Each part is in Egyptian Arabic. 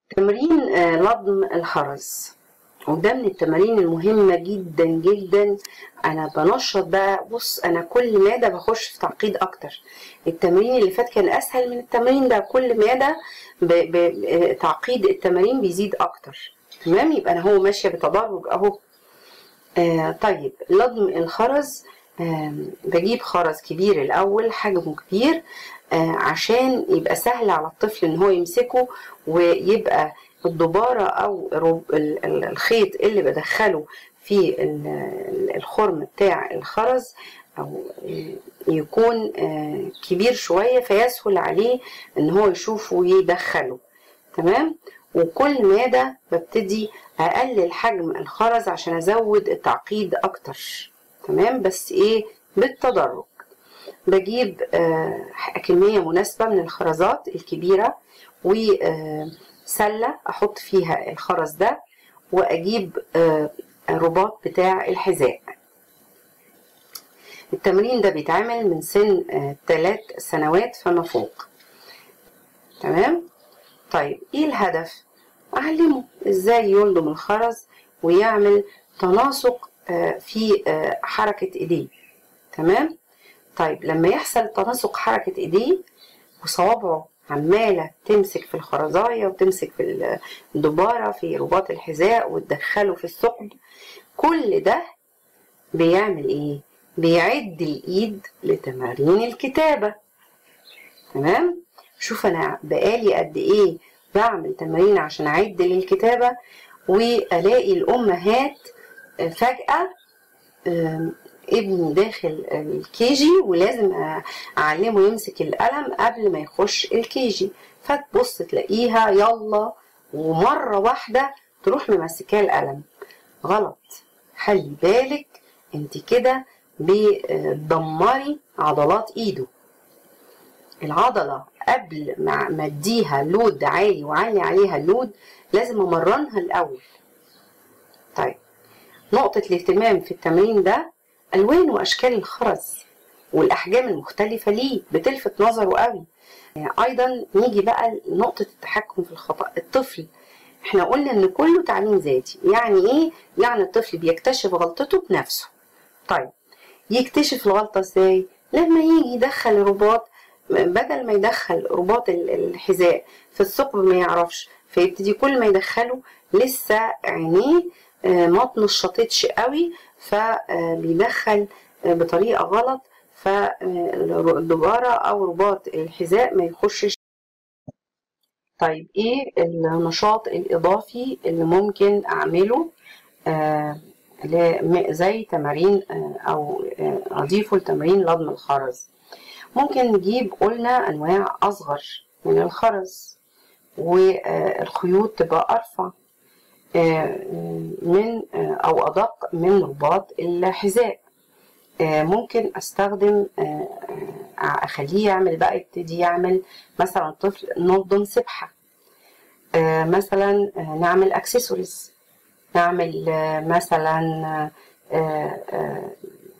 تمرين آه، لضم الخرز وده من التمارين المهمة جدا جدا أنا بنشط بقى بص أنا كل مادة بخش في تعقيد أكتر التمرين اللي فات كان أسهل من التمرين ده كل مادة ب... ب... آه، تعقيد التمارين بيزيد أكتر تمام يبقى أنا هو ماشية بتدرج أهو آه طيب لضم الخرز آه بجيب خرز كبير الأول حجمه كبير آه عشان يبقى سهل على الطفل إن هو يمسكه ويبقى الدبارة أو الرب- ال- ال- الخيط اللي بدخله في ال- ال- الخرم بتاع الخرز أو يكون آه، كبير شوية فيسهل عليه إن هو يشوفه ويدخله تمام وكل مادة ببتدي أقلل حجم الخرز عشان أزود التعقيد أكتر تمام بس إيه بالتدرج بجيب آه، كمية مناسبة من الخرزات الكبيرة وسلة أحط فيها الخرز ده وأجيب آه، الرباط بتاع الحذاء التمرين ده بيتعمل من سن ثلاث سنوات فما فوق تمام طيب ايه الهدف اعلمه ازاي يلضم الخرز ويعمل تناسق آه، في آه، حركة ايديه تمام طيب لما يحصل تناسق حركة ايديه وصوابعه عمالة تمسك في الخرزاية وتمسك في الدبارة في رباط الحذاء وتدخله في الثقب كل ده بيعمل ايه بيعد الايد لتمارين الكتابة تمام شوف انا بقالي قد ايه بعمل تمارين عشان اعد للكتابة والاقي الامهات فجأة آم، ابني داخل الكيجي ولازم أ- اعلمه يمسك القلم قبل ما يخش الكيجي فتبص تلاقيها يلا ومرة واحدة تروح ممسكاه القلم غلط خلي بالك انت كده بتدمري عضلات ايده العضلة قبل ما ما اديها لود عالي وعلي عليها اللود لازم امرنها الاول طيب نقطة الاهتمام في التمرين ده الوان واشكال الخرز والاحجام المختلفة ليه بتلفت نظره قوي ايضا نيجي بقى لنقطة التحكم في الخطأ الطفل احنا قلنا ان كله تعليم ذاتي يعني ايه يعني الطفل بيكتشف غلطته بنفسه طيب يكتشف الغلطة ازاي لما يجي يدخل الرباط بدل ما يدخل رباط ال- الحذاء في الثقب ما يعرفش فيبتدي كل ما يدخله لسه عينيه آه، ما اتنشطتش قوي فبيدخل بطريقة غلط فالدبارة أو رباط الحذاء ما يخشش طيب ايه النشاط الإضافي اللي ممكن أعمله آه ل- زي تمارين آه، أو آه، أضيفه لتمارين لضم الخرز ممكن نجيب قلنا أنواع أصغر من الخرز والخيوط تبقى أرفع آه، من آه، أو أدق من رباط الحذاء آه، ممكن استخدم آه، آه، اخليه يعمل بقى يبتدي يعمل مثلا طفل نلضم سبحه آه، مثلا آه، نعمل اكسسوارز نعمل آه، مثلا آه، آه،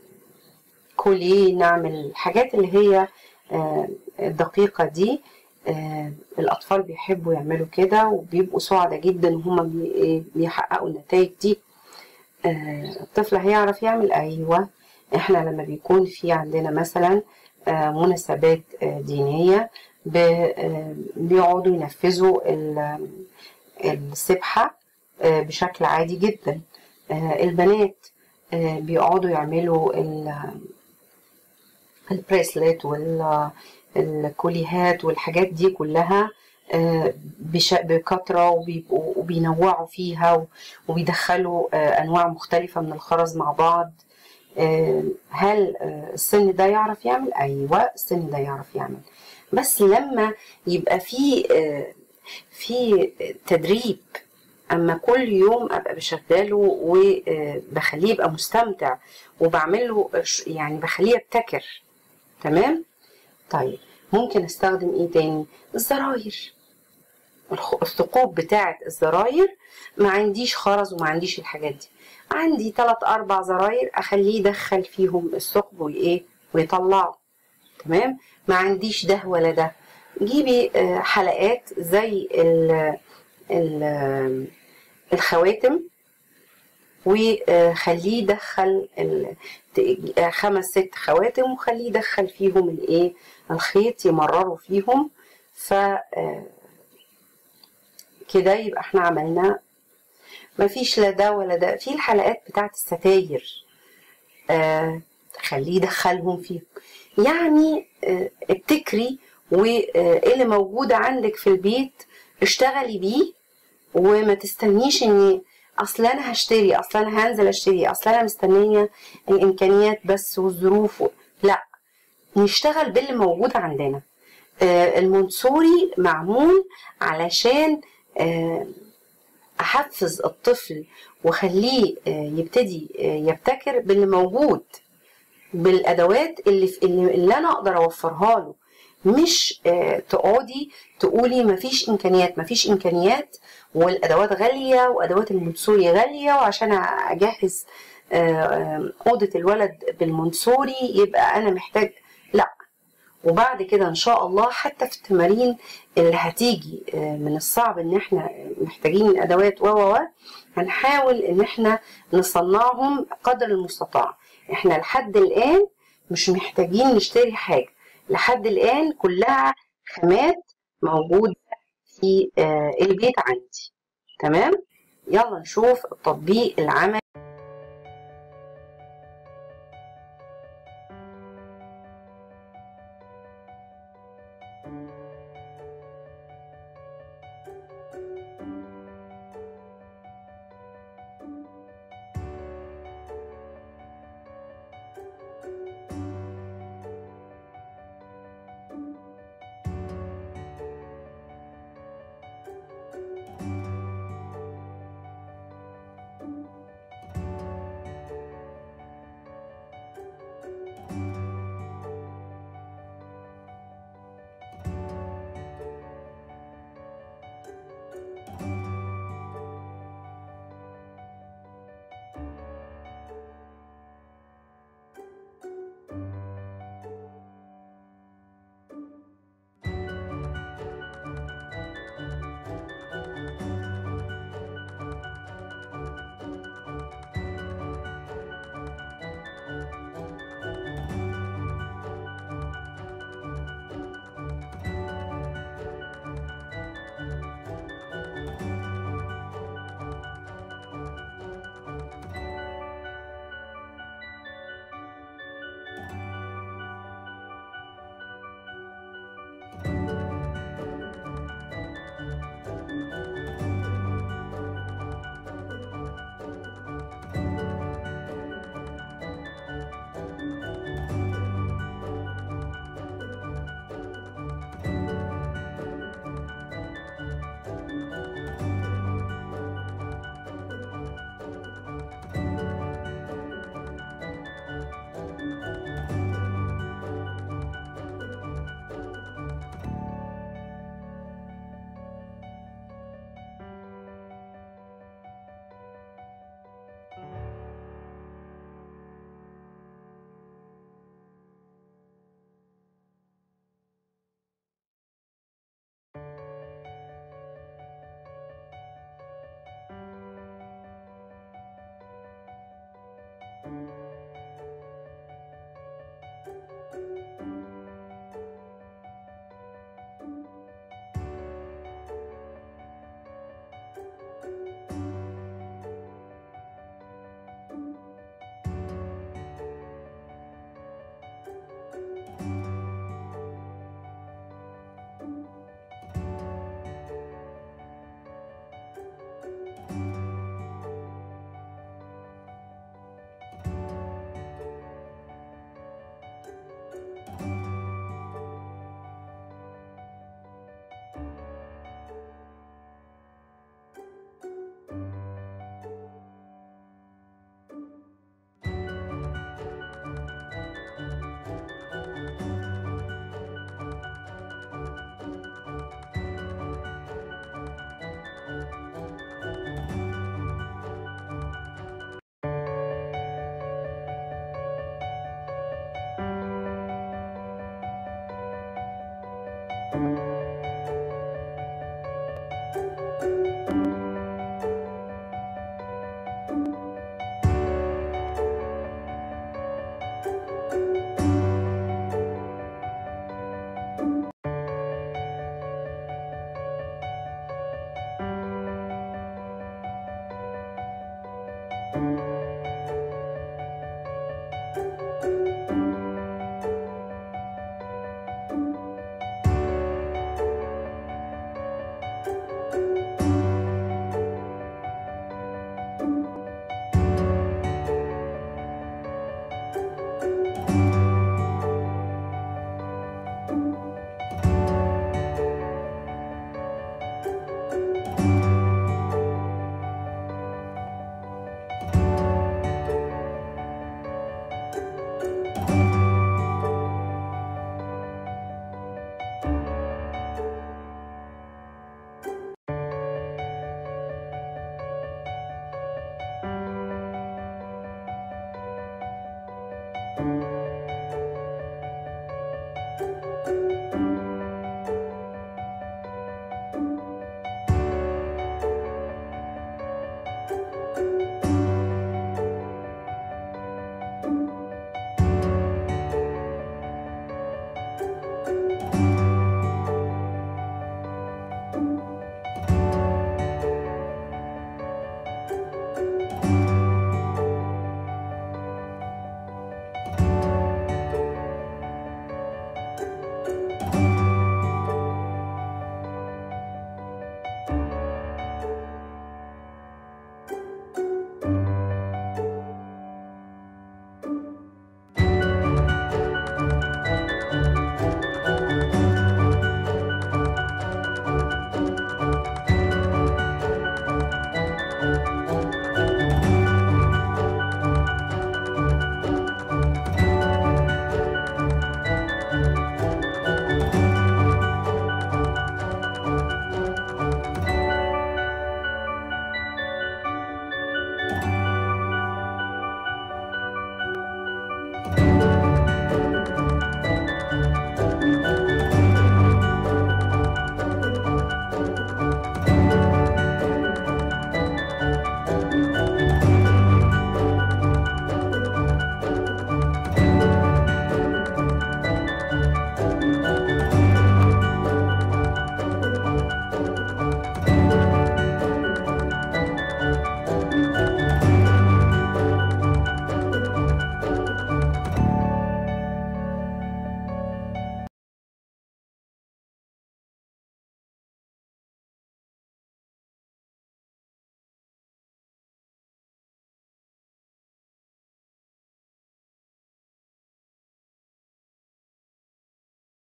كوليه نعمل الحاجات اللي هي آه، الدقيقة دي آه، الأطفال بيحبوا يعملوا كده وبيبقوا سعداء جدا وهما بي- إيه، بيحققوا النتائج دي آه، الطفل هيعرف يعمل أيوة احنا لما بيكون في عندنا مثلا آه، مناسبات آه، دينية ب- آه، بيقعدوا ينفذوا ال- السبحة آه، بشكل عادي جدا آه، البنات آه، بيقعدوا يعملوا ال- البريسلت والكوليهات والحاجات دي كلها آه، بش- بكثرة وبيبقوا وبينوعوا فيها و- وبيدخلوا آه، أنواع مختلفة من الخرز مع بعض آه، هل آه، السن ده يعرف يعمل؟ أيوة السن ده يعرف يعمل بس لما يبقى في آه، في تدريب اما كل يوم ابقى بشغله وبخليه يبقى مستمتع وبعمله ش- يعني بخليه يبتكر تمام طيب ممكن استخدم ايه تاني الزراير الخ- الثقوب بتاعه الزراير ما عنديش خرز وما عنديش الحاجات دي عندي ثلاث اربع زراير اخليه يدخل فيهم الثقب وايه ويطلعه تمام ما عنديش ده ولا ده جيبي آه، حلقات زي ال- ال- الخواتم وخليه يدخل ال- ت- خمس ست خواتم وخليه يدخل فيهم الايه الخيط يمرروا فيهم ف آه، كده يبقى احنا عملنا مفيش لا ده ولا ده في الحلقات بتاعت الستاير آه خليه يدخلهم فيهم يعني آه ابتكري واللي موجود عندك في البيت اشتغلي بيه وما تستنيش اني اصل انا هشتري اصل انا هنزل اشتري اصل انا مستنيه الامكانيات بس والظروف و... لا نشتغل باللي موجود عندنا آه المونسوري معمول علشان آه احفز الطفل واخليه آه، يبتدي آه، يبتكر باللي موجود بالادوات اللي في اللي, اللي انا اقدر اوفرها له مش آه، تقعدي تقولي مفيش امكانيات مفيش امكانيات والادوات غاليه وادوات المونسوري غاليه وعشان اجهز آه، آه، اوضه الولد بالمونسوري يبقى انا محتاج لا وبعد كده ان شاء الله حتى في التمارين اللي هتيجي آه، من الصعب ان احنا محتاجين الادوات و و و هنحاول ان احنا نصنعهم قدر المستطاع احنا لحد الان مش محتاجين نشتري حاجه لحد الان كلها خامات موجوده في آه، البيت عندي تمام يلا نشوف التطبيق العملي